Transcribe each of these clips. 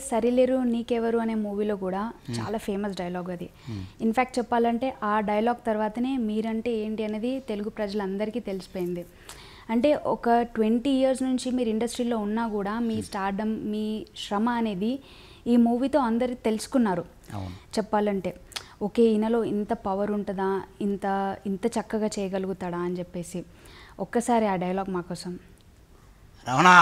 సరిలేరు నీకెవరు అనే మూవీలో కూడా చాలా ఫేమస్ డైలాగ్ అది ఇన్ఫ్యాక్ట్ చెప్పాలంటే ఆ డైలాగ్ తర్వాతనే మీరంటే ఏంటి అనేది తెలుగు ప్రజలందరికీ తెలిసిపోయింది అంటే ఒక ట్వంటీ ఇయర్స్ నుంచి మీరు ఇండస్ట్రీలో ఉన్నా కూడా మీ స్టార్డమ్ మీ శ్రమ అనేది ఈ మూవీతో అందరు తెలుసుకున్నారు అవును చెప్పాలంటే ఓకే ఈయనలో ఇంత పవర్ ఉంటుందా ఇంత ఇంత చక్కగా చేయగలుగుతాడా అని చెప్పేసి ఒక్కసారి ఆ డైలాగ్ మా కోసం రమణ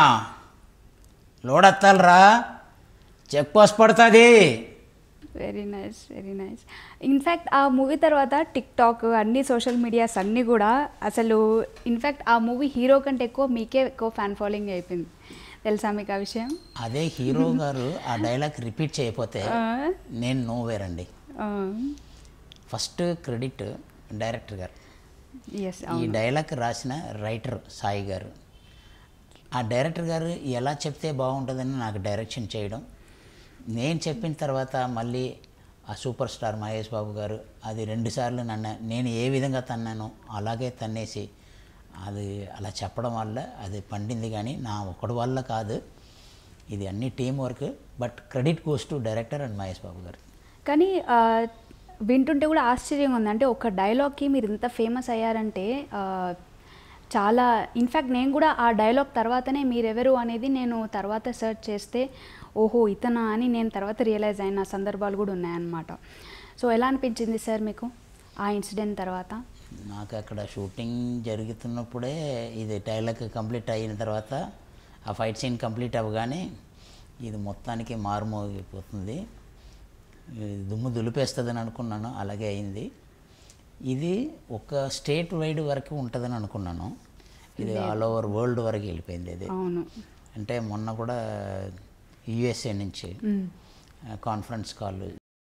లోడెత్తాలరా చెక్ పోస్ట్ పడుతుంది very nice very nice in fact ఆ మూవీ తర్వాత టిక్ టాక్ అన్ని సోషల్ మీడియాస్ అన్నీ కూడా అసలు ఇన్ఫ్యాక్ట్ ఆ మూవీ హీరో కంటే ఎక్కువ మీకే ఎక్కువ ఫ్యాన్ ఫాలోయింగ్ అయిపోయింది తెలుసా మీకు ఆ విషయం అదే హీరో గారు ఆ డైలాగ్ రిపీట్ చేయకపోతే ఆ, నేను నోవేరండి ఆ, ఫస్ట్ క్రెడిట్ డైరెక్టర్ గారు ఎస్ ఈ డైలాగ్ రాసిన రైటర్ సాయి గారు ఆ డైరెక్టర్ గారు ఎలా చెప్తే బాగుంటుందని నాకు డైరెక్షన్ చేయడం నేను చెప్పిన తర్వాత మళ్ళీ ఆ సూపర్ స్టార్ మహేష్ బాబు గారు అది రెండుసార్లు నన్ను నేను ఏ విధంగా తన్నానో అలాగే తన్నేసి అది అలా చెప్పడం వల్ల అది పండింది కానీ నా ఒకటి వల్ల కాదు ఇది అన్ని team work but credit goes to director and Mahesh Babu గారు కానీ ఆ, వింటుంటే కూడా ఆశ్చర్యంగా ఉంది అంటే ఒక డైలాగ్కి మీరు ఇంత ఫేమస్ అయ్యారంటే ఆ, చాలా ఇన్ఫ్యాక్ట్ నేను కూడా ఆ డైలాగ్ తర్వాతనే మీరెవరు అనేది నేను తర్వాత సెర్చ్ చేస్తే ఓహో ఇతనా అని నేను తర్వాత రియలైజ్ అయిన సందర్భాలు కూడా ఉన్నాయన్నమాట సో ఎలా అనిపించింది సార్ మీకు ఆ ఇన్సిడెంట్ తర్వాత నాకు అక్కడ షూటింగ్ జరుగుతున్నప్పుడే ఇది డైలాగ్ కంప్లీట్ అయిన తర్వాత ఆ ఫైట్ సీన్ కంప్లీట్ అవ్వగానే ఇది మొత్తానికి మారుమోగిపోతుంది ఇది దుమ్ము దులిపేస్తుందని అనుకున్నాను అలాగే అయింది ఇది ఒక స్టేట్ వైడ్ వరకు ఉంటుందని అనుకున్నాను ఇది ఆల్ ఓవర్ వరల్డ్ వరకు వెళ్ళిపోయింది ఇది అవును అంటే మొన్న కూడా యుఎస్ఏ నుంచి మ్. కాన్ఫరెన్స్ కాల్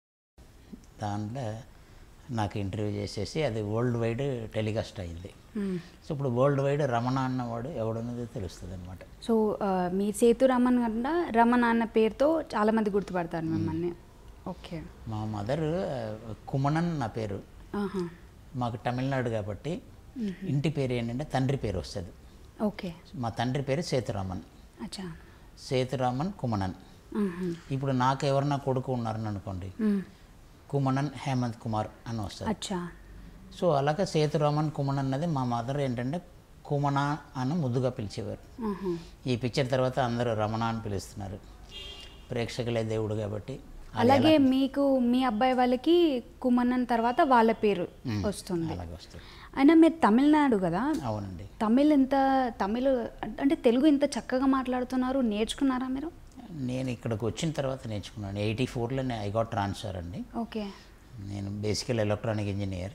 దాంట్లో నాకు ఇంటర్వ్యూ చేసేసి అది వరల్డ్ వైడ్ టెలికాస్ట్ అయింది మ్. సో ఇప్పుడు వరల్డ్ వైడ్ రమణ అన్నవాడు ఎవడన్నది తెలుస్తుంది అనమాట సో ఆ, మీ సేతు రమణ్ కన్నా రమణ అన్న పేరుతో చాలామంది గుర్తుపడతారు మిమ్మల్ని ఓకే మా మదర్ కుమణన్ నా పేరు ఆహా మాకు తమిళనాడు కాబట్టి ఇంటి పేరు ఏంటంటే తండ్రి పేరు వస్తుంది ఓకే మా తండ్రి పేరు సేతురామన్ అచ్చా సేతురామన్ కుమణన్ ఆహా. ఇప్పుడు నాకు ఎవరన్నా కొడుకు ఉన్నారని అనుకోండి మ్. కుమణన్ హేమంత్ కుమార్ అని వస్తుంది అచ్చా సో అలాగే సేతురామన్ కుమణ్ అన్నది మా మదర్ ఏంటంటే కుమణ అని ముద్దుగా పిలిచేవారు ఆహా. ఈ పిక్చర్ తర్వాత అందరూ రమణ అని పిలుస్తున్నారు ప్రేక్షకులే దేవుడు కాబట్టి అలాగే మీకు మీ అబ్బాయి వాళ్ళకి కుమన్నన్ తర్వాత వాళ్ళ పేరు వస్తుంది అలాగే వస్తుంది అయినా మీరు తమిళనాడు కదా అవునండి తమిళ్ ఎంత తమిళ్ అంటే తెలుగు ఇంత చక్కగా మాట్లాడుతున్నారు నేర్చుకున్నారా మీరు నేను ఇక్కడికి వచ్చిన తర్వాత నేర్చుకున్నాను ఎయిటీ ఫోర్లోనే ఐ గాట్ ట్రాన్స్ఫర్ అండి ఓకే నేను బేసికల్ ఎలక్ట్రానిక్ ఇంజనీర్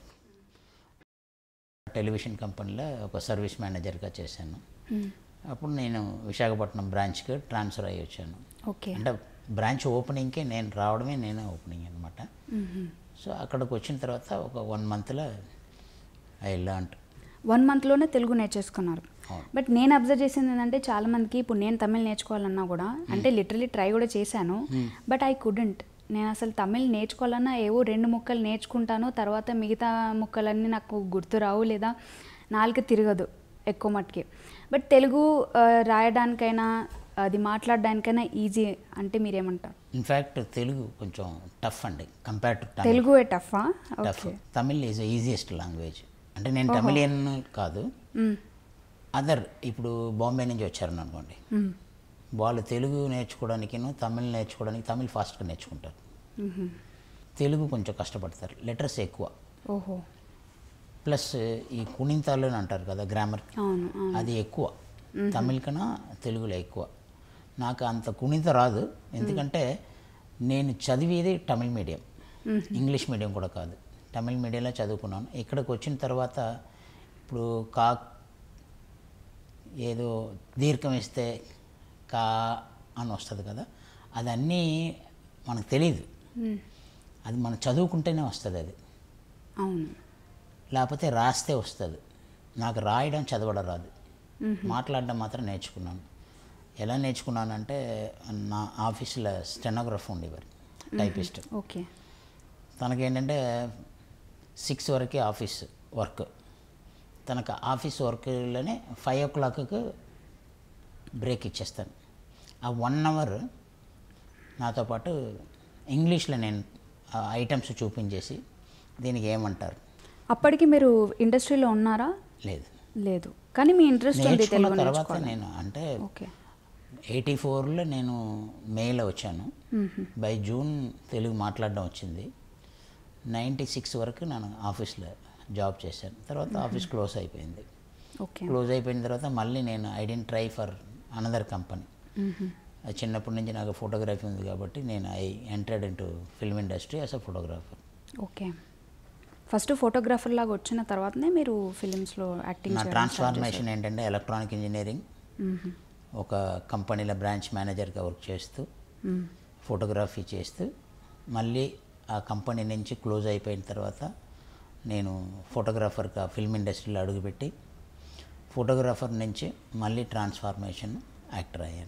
టెలివిజన్ కంపెనీలో ఒక సర్వీస్ మేనేజర్గా చేశాను మ్. అప్పుడు నేను విశాఖపట్నం బ్రాంచ్కి ట్రాన్స్ఫర్ అయ్యి వచ్చాను ఓకే అంటే బ్రాంచ్ ఓపెనింగ్కే నేను రావడమే నేనే ఓపెనింగ్ అనమాట మ్మ్. సో అక్కడికి వచ్చిన తర్వాత ఒక వన్ మంత్లో ఐ లర్న్ వన్ మంత్లోనే తెలుగు నేర్చేసుకున్నారు అవును. బట్ నేను అబ్జర్వ్ చేసింది ఏంటంటే చాలా మందికి ఇప్పుడు నేను తమిళ్ నేర్చుకోవాలన్నా కూడా అంటే లిటరలీ ట్రై కూడా చేశాను బట్ ఐ కుడెంట్ నేను అసలు తమిళ్ నేర్చుకోవాలన్నా ఏవో రెండు ముక్కలు నేర్చుకుంటాను తర్వాత మిగతా ముక్కలన్నీ నాకు గుర్తు రావు లేదా నాలుగు తిరగదు ఎక్కువ మట్టుకి బట్ తెలుగు ఆ, రాయడానికైనా అది మాట్లాడడానికైనా ఈజీ అంటే మీరేమంటారు ఇన్ఫ్యాక్ట్ తెలుగు కొంచెం టఫ్ అండి కంపేర్ టు తమిళ్ తెలుగు టఫా tough okay Tamil is easiest language అంటే నేను తమిళియన్ కాదు అదర్ ఇప్పుడు బాంబే నుంచి వచ్చారని అనుకోండి వాళ్ళు తెలుగు నేర్చుకోవడానికిను తమిళ్ నేర్చుకోవడానికి తమిళ్ ఫాస్ట్గా నేర్చుకుంటారు తెలుగు కొంచెం కష్టపడతారు లెటర్స్ ఎక్కువ ఓహో ప్లస్ ఈ కుణింతాలు అని అంటారు కదా గ్రామర్ అవును అవును అది ఎక్కువ తమిళ్ కన్నా తెలుగులో ఎక్కువ నాకు అంత కుణిత రాదు ఎందుకంటే నేను చదివేది తమిళ్ మీడియం ఇంగ్లీష్ మీడియం కూడా కాదు తమిళ్ మీడియంలో చదువుకున్నాను ఇక్కడికి వచ్చిన తర్వాత ఇప్పుడు కా ఏదో దీర్ఘం ఇస్తే కా అని వస్తుంది కదా అదన్నీ మనకు తెలియదు మ్మ్. అది మనం చదువుకుంటేనే వస్తుంది అది అవును లేకపోతే రాస్తే వస్తుంది నాకు రాయడం చదవడం రాదు మాట్లాడడం మాత్రం నేర్చుకున్నాను ఎలా నేర్చుకున్నానంటే నా ఆఫీసులో స్టెనోగ్రఫర్ ఉండేవారు టైపిస్ట్ ఓకే తనకేంటంటే సిక్స్ వరకే ఆఫీస్ వర్క్ తనకు ఆఫీస్ వర్క్లోనే ఫైవ్ ఓ క్లాక్కి బ్రేక్ ఇచ్చేస్తాను ఆ వన్ అవర్ నాతో పాటు ఇంగ్లీష్లో నేను ఐటమ్స్ చూపించేసి దీనికి ఏమంటారు అప్పటికి మీరు ఇండస్ట్రీలో ఉన్నారా లేదు లేదు కానీ మీ ఇంట్రెస్ట్ ఉంది నేర్చుకున్న తెలుగు తర్వాత నేర్చుకోవాలి నేను అంటే ఓకే ఎయిటీ ఫోర్లో నేను మేలో వచ్చాను బై జూన్ తెలుగు మాట్లాడడం వచ్చింది నైంటీ సిక్స్ వరకు నేను ఆఫీస్లో జాబ్ చేశాను తర్వాత ఆఫీస్ క్లోజ్ అయిపోయింది ఓకే క్లోజ్ అయిపోయిన తర్వాత మళ్ళీ నేను I didn't try for another company చిన్నప్పటి నుంచి నాకు ఫోటోగ్రఫీ ఉంది కాబట్టి నేను I entered into film industry as a photographer okay first photographer లాగా వచ్చిన తర్వాతనే మీరు ఫిలిమ్స్లో యాక్టింగ్ నా ట్రాన్స్ఫార్మేషన్ ఏంటంటే ఎలక్ట్రానిక్ ఇంజనీరింగ్ ఒక కంపెనీలో బ్రాంచ్ మేనేజర్గా వర్క్ చేస్తూ ఫోటోగ్రఫీ చేస్తూ మళ్ళీ ఆ కంపెనీ నుంచి క్లోజ్ అయిపోయిన తర్వాత నేను ఫోటోగ్రాఫర్గా ఫిల్మ్ ఇండస్ట్రీలో అడుగుపెట్టి ఫోటోగ్రాఫర్ నుంచి మళ్ళీ ట్రాన్స్ఫార్మేషన్ యాక్టర్ అయ్యాను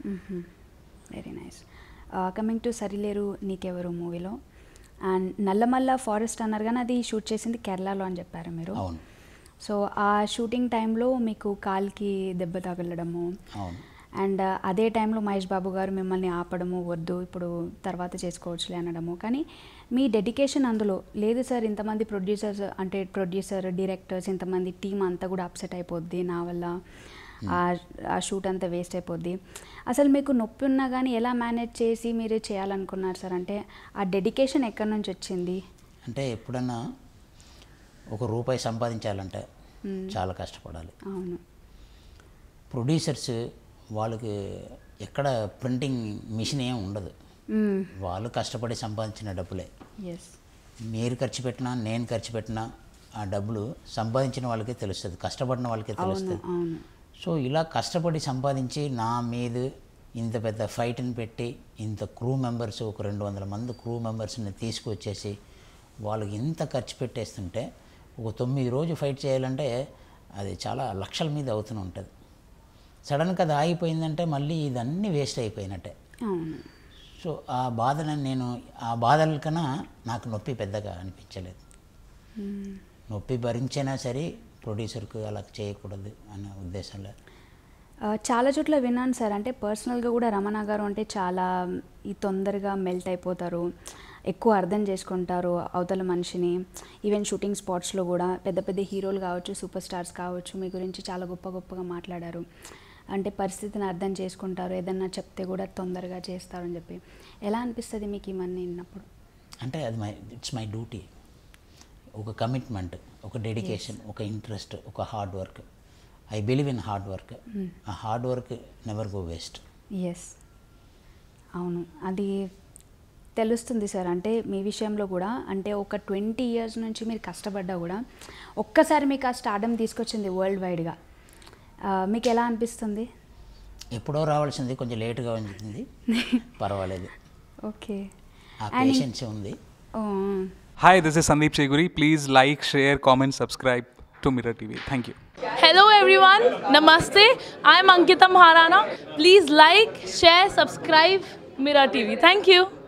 very nice coming to Sarileru Neekevaru మూవీలో అండ్ నల్లమల్ల ఫారెస్ట్ అన్నారు కానీ అది షూట్ చేసింది కేరళలో అని చెప్పారు మీరు అవును సో ఆ షూటింగ్ టైంలో మీకు కాల్కి దెబ్బ తగలడము అవును అండ్ అదే టైంలో మహేష్ బాబు గారు మిమ్మల్ని ఆపడము వద్దు ఇప్పుడు తర్వాత చేసుకోవచ్చులే అనడము కానీ మీ డెడికేషన్ అందులో లేదు సార్ ఇంతమంది ప్రొడ్యూసర్స్ అంటే ప్రొడ్యూసర్ డైరెక్టర్స్ ఇంతమంది టీం అంతా కూడా అప్సెట్ అయిపోద్ది నా వల్ల ఆ- ఆ షూట్ అంతా వేస్ట్ అయిపోద్ది అసలు మీకు నొప్పి ఉన్నా కానీ ఎలా మేనేజ్ చేసి మీరు చేయాలనుకున్నారు సార్ అంటే ఆ డెడికేషన్ ఎక్కడి నుంచి వచ్చింది అంటే ఎప్పుడన్నా ఒక రూపాయి సంపాదించాలంటే చాలా కష్టపడాలి అవును ప్రొడ్యూసర్స్ వాళ్ళకి ఎక్కడ ప్రింటింగ్ మిషన్ ఏం ఉండదు వాళ్ళు కష్టపడి సంపాదించిన డబ్బులే ఎస్ మీరు ఖర్చు పెట్టినా నేను ఖర్చు పెట్టినా ఆ డబ్బులు సంపాదించిన వాళ్ళకే తెలుస్తుంది కష్టపడిన వాళ్ళకే అవును తెలుస్తుంది అవును సో ఇలా కష్టపడి సంపాదించి నా మీద ఇంత పెద్ద ఫైట్ని పెట్టి ఇంత క్రూ మెంబర్స్ ఒక రెండు వందల మంది క్రూ మెంబర్స్ని తీసుకొచ్చేసి వాళ్ళకి ఇంత ఖర్చు పెట్టేస్తుంటే ఒక తొమ్మిది రోజు ఫైట్ చేయాలంటే అది చాలా లక్షల మీద అవుతూనే ఉంటుంది సడన్గా అది ఆగిపోయిందంటే మళ్ళీ ఇదన్నీ వేస్ట్ అయిపోయినట్టే అవును సో ఆ బాధను నేను ఆ బాధల కన్నా నాకు నొప్పి పెద్దగా అనిపించలేదు నొప్పి భరించినా సరే ప్రొడ్యూసర్కు అలా చేయకూడదు అన్న ఉద్దేశంలో ఆ, చాలా చోట్ల విన్నాను సార్ అంటే పర్సనల్గా కూడా రమణ గారు అంటే చాలా ఈ తొందరగా మెల్ట్ అయిపోతారు ఎక్కువ అర్థం చేసుకుంటారు అవతల మనిషిని ఈవెన్ షూటింగ్ స్పాట్స్లో కూడా పెద్ద పెద్ద హీరోలు కావచ్చు సూపర్ స్టార్స్ కావచ్చు మీ గురించి చాలా గొప్ప గొప్పగా మాట్లాడారు అంటే పరిస్థితిని అర్థం చేసుకుంటారు ఏదన్నా చెప్తే కూడా తొందరగా చేస్తారు అని చెప్పి ఎలా అనిపిస్తుంది మీకు ఇవన్నీ విన్నప్పుడు అంటే అది మై ఇట్స్ మై డ్యూటీ ఒక కమిట్మెంట్ ఒక డెడికేషన్ ఒక ఇంట్రెస్ట్ ఒక hard work I believe in hard work ఆ hard work never go waste yes అవును అది తెలుస్తుంది సార్ అంటే మీ విషయంలో కూడా అంటే ఒక ట్వంటీ ఇయర్స్ నుంచి మీరు కష్టపడ్డా కూడా ఒక్కసారి మీకు ఆ స్టార్డమ్ తీసుకొచ్చింది వరల్డ్ వైడ్గా మీకు ఎలా అనిపిస్తుంది ఎప్పుడో రావాల్సింది కొంచెం లేటుగా ఉంటుంది పర్వాలేదు ఓకే ఆ పేషెన్స్ ఉంది Hi, this is Sandeep Cheguri. Please like, share, comment, subscribe to Mirror TV. Thank you. Hello everyone, Namaste. I'm Ankita Maharana. Please like, share, subscribe Mirror TV. Thank you.